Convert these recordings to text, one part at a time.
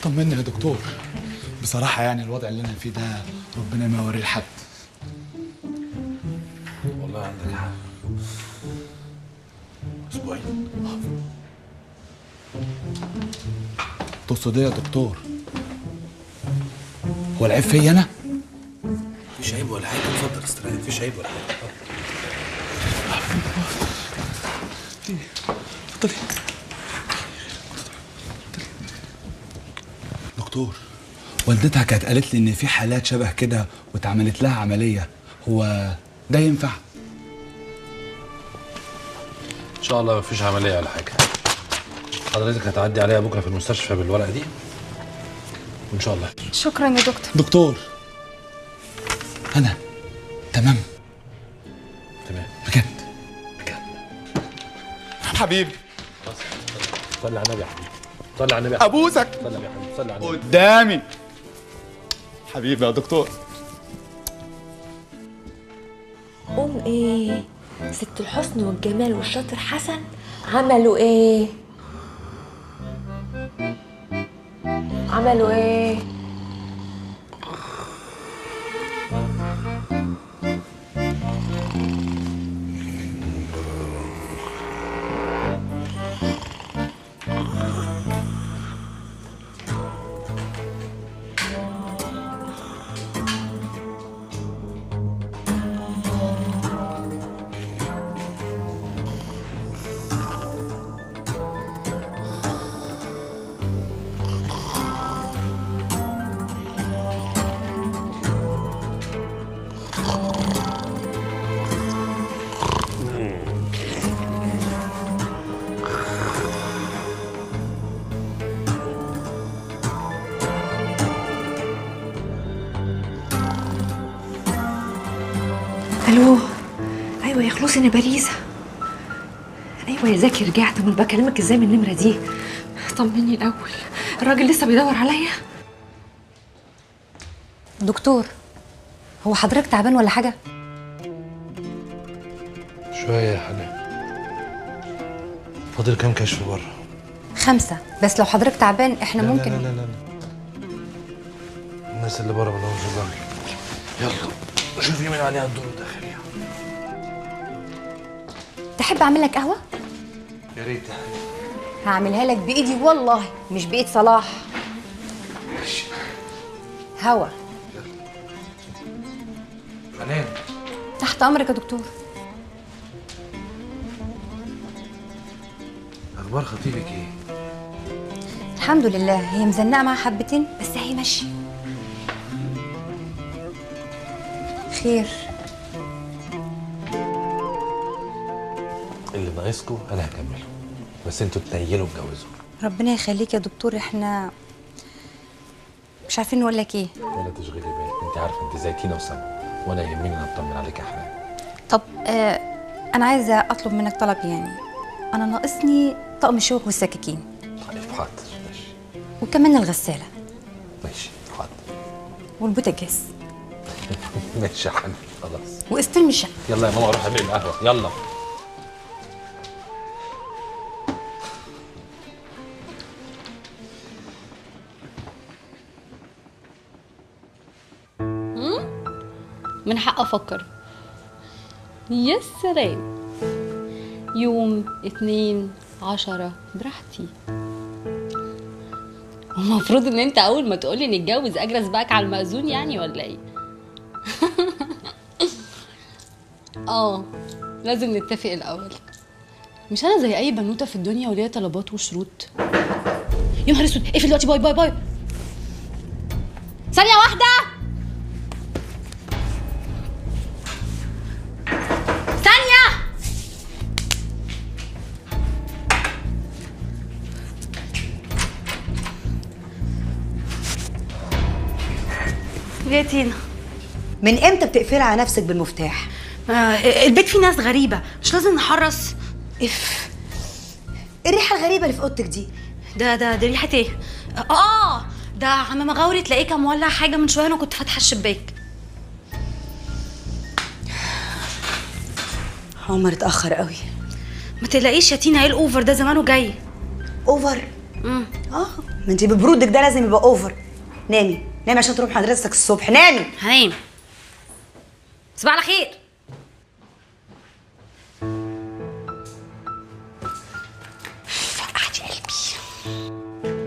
طمني يا دكتور بصراحة يعني الوضع اللي أنا فيه ده ربنا ما يوريه لحد والله عندك حق اسبوعين تقصد إيه يا دكتور؟ هو العيب فيا أنا؟ مفيش عيب ولا حاجه اتفضل استريح مفيش عيب ولا حاجه اتفضلي دكتور والدتها كانت قالت لي ان في حالات شبه كده واتعملت لها عمليه هو ده ينفع ان شاء الله مفيش عمليه ولا حاجه حضرتك هتعدي عليها بكره في المستشفى بالورقه دي وان شاء الله شكرا يا دكتور دكتور انا تمام تمام بجد بجد حبيبي صلي على النبي يا حبيبي صلي على النبي يا حبيبي ابوسك صلي يا حبيبي صلي على النبي قدامي حبيبي يا دكتور أم إيه؟ ست الحسن والجمال والشاطر حسن عملوا إيه؟ عملوا إيه؟ الو ايوه يا خلوص انا باريسه ايوه يا زكي رجعت امال بكلمك ازاي من النمره دي طمني الاول الراجل لسه بيدور عليا دكتور هو حضرتك تعبان ولا حاجه شويه يا حنان فاضل كام كشف بره خمسه بس لو حضرتك تعبان احنا لا ممكن لا لا لا لا الناس اللي بره مالهمش ظهر يلا شوفي مين عليها الدور الداخلي تحب اعمل لك قهوه يا ريت يا حبيبي هعملها لك بايدي والله مش بايد صلاح هوا حنان تحت امرك يا دكتور اخبار خطيبك ايه الحمد لله هي مزنقه معاها حبتين بس هي ماشيه خير اللي ناقصكم انا هكمله بس انتوا تنيلوا اتجوزوا ربنا يخليك يا دكتور احنا مش عارفين نقول لك ايه ولا تشغلي بالك انت عارفه انت زي تينا وسما وانا يهمني ان اطمن عليك يا حنان طب آه انا عايزه اطلب منك طلب يعني انا ناقصني طقم الشوك والسكاكين طيب حاضر ماشي وكمان الغساله ماشي حاضر والبوتاجاز ماشي يا حنان خلاص واستلم الشقه يلا يا ماما روح اعملي القهوه يلا من حق افكر يا سلام يوم اتنين عشرة براحتي المفروض ان انت اول ما تقولي نتجوز اجرس باك على المأذون يعني ولا ايه اه لازم نتفق الاول مش انا زي اي بنوته في الدنيا وليا طلبات وشروط يا نهار اسود اقفل دلوقتي باي باي باي ثانيه واحده ثانيه يا تينا من امتى بتقفلي على نفسك بالمفتاح آه البيت فيه ناس غريبه مش لازم نحرص اف إيه الريحه الغريبه اللي في اوضتك دي ده ده ده ريحه ايه اه ده عم مغاوري تلاقيه كان مولع حاجه من شويه انا كنت فاتحه الشباك عمر اتاخر قوي ما تقلقيش يا تينا ايه الاوفر ده زمانه جاي اوفر اه ما انت ببرودك ده لازم يبقى اوفر نامي نامي عشان تروح مدرستك الصبح نامي هنام صباح على خير فقعتي قلبي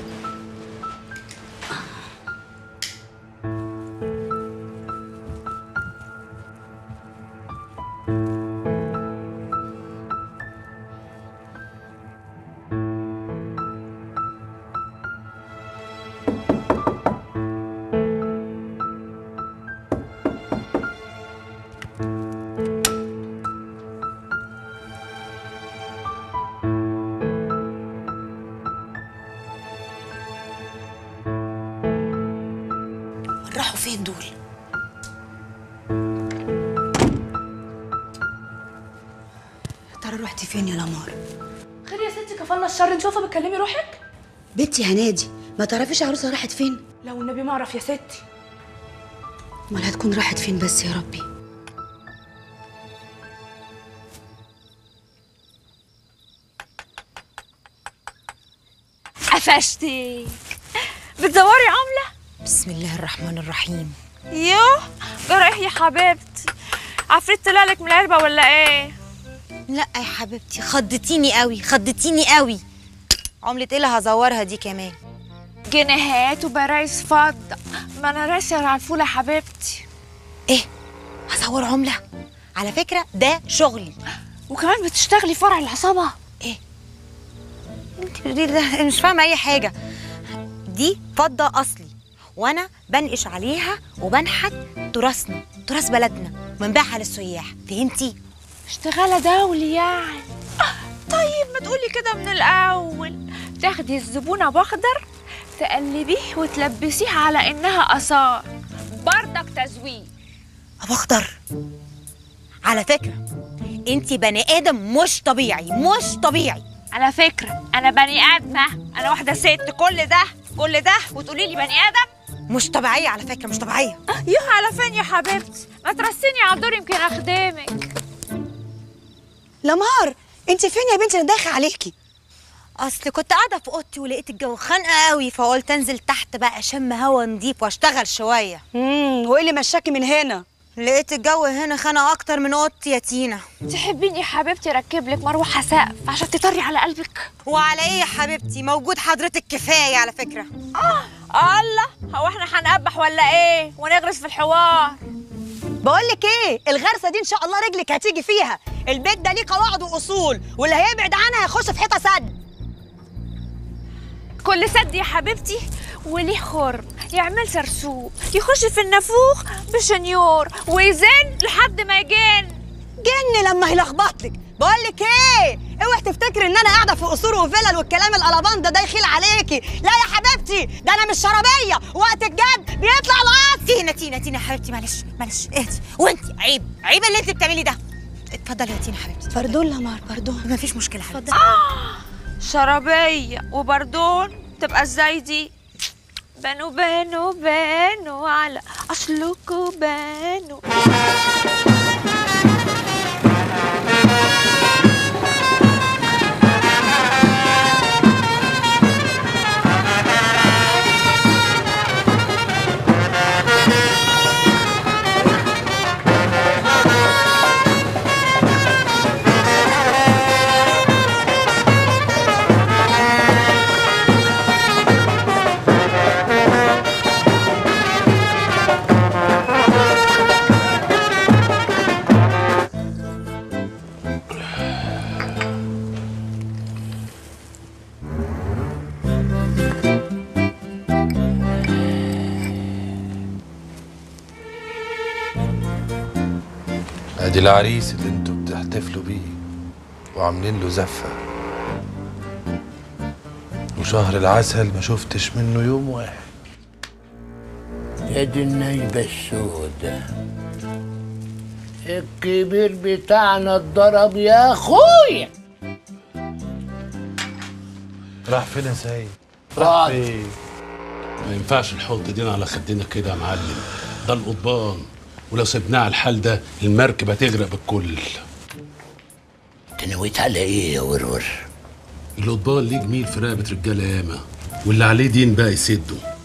راحوا فين دول يا ترى رحتي فين يا لمار خير يا ستي كفلنا الشر نشوفها بتكلمي روحك بنتي هنادي ما تعرفيش عروسه راحت فين لو النبي ما اعرف يا ستي امال هتكون راحت فين بس يا ربي قفشتك بتدوري عملة بسم الله الرحمن الرحيم يوه جرح يا حبيبتي عفريت طلع لك من العلبة ولا ايه لا يا حبيبتي خضتيني قوي خضتيني قوي عملة ايه اللي هزورها دي كمان جنيهات وبرايز فضة ما انا راسية على الفول يا حبيبتي ايه هزور عملة على فكرة ده شغلي وكمان بتشتغلي فرع العصابة انت بتقولي ده أنا مش فاهمة اي حاجة دي فضة اصلي وانا بنقش عليها وبنحت تراثنا تراث بلدنا وبنبيعها للسياح فهمتي اشتغالة دولي يعني طيب ما تقولي كده من الأول تاخدي الزبونة بأخضر تقلبيه وتلبسيه على إنها آثار بردك تزويق ابو اخضر على فكرة انت بني ادم مش طبيعي مش طبيعي على فكرة أنا بني آدمة أنا واحدة ست كل ده كل ده وتقولي لي بني آدم مش طبيعية على فكرة مش طبيعية يوه على فين يا حبيبتي ما ترسيني على الدور يمكن أخدمك لمار انت فين يا بنتي انا داخل عليكي اصل كنت قاعده في اوضتي ولقيت الجو خانقه قوي فقلت انزل تحت بقى اشم هوا نضيف واشتغل شويه امم وايه اللي مشاكي من هنا لقيت الجو هنا خانقه اكتر من اوضتي يا تينا تحبيني يا حبيبتي أركب لك مروحة سقف عشان تطري على قلبك وعلى ايه يا حبيبتي موجود حضرتك كفايه على فكره الله هو احنا هنقبح ولا ايه ونغرس في الحوار بقول لك ايه الغرسه دي ان شاء الله رجلك هتيجي فيها البيت ده ليه قواعد واصول واللي هيبعد عنها هيخش في حيطه سد كل سد يا حبيبتي وليه خرم يعمل سرسوب يخش في النافوخ بشنيور ويزن لحد ما يجن جن لما هيلخبط لك بقول لك ايه اوعي تفتكري ان انا قاعده في قصور وفلل والكلام القلبان ده ده يخيل عليكي لا يا حبيبتي ده انا مش شرابيه وقت الجد بيطلع العصر تينا تينا تينا يا حبيبتي معلش معلش اهدي وانت عيب عيب اللي انت بتعملي ده اتفضلي يا تينا حبيبتي باردون لمار باردون مفيش مشكله حبيبتي شرابية وبردون تبقى ازاي دي بانوا بانوا بانوا على اصلكوا بانوا ادي العريس اللي انتوا بتحتفلوا بيه وعاملين له زفه وشهر العسل ما شفتش منه يوم واحد يا دي النايبة السودة الكبير بتاعنا اتضرب يا اخويا راح فين يا سيد؟ راح فين؟ ما ينفعش نحط ايدينا على خدنا كده يا معلم ده القضبان ولو سبناه على الحال ده المركب هتغرق بالكل انت نويت على ايه يا ورور القضبان ليه جميل في رقبه رجاله ياما واللي عليه دين بقى يسده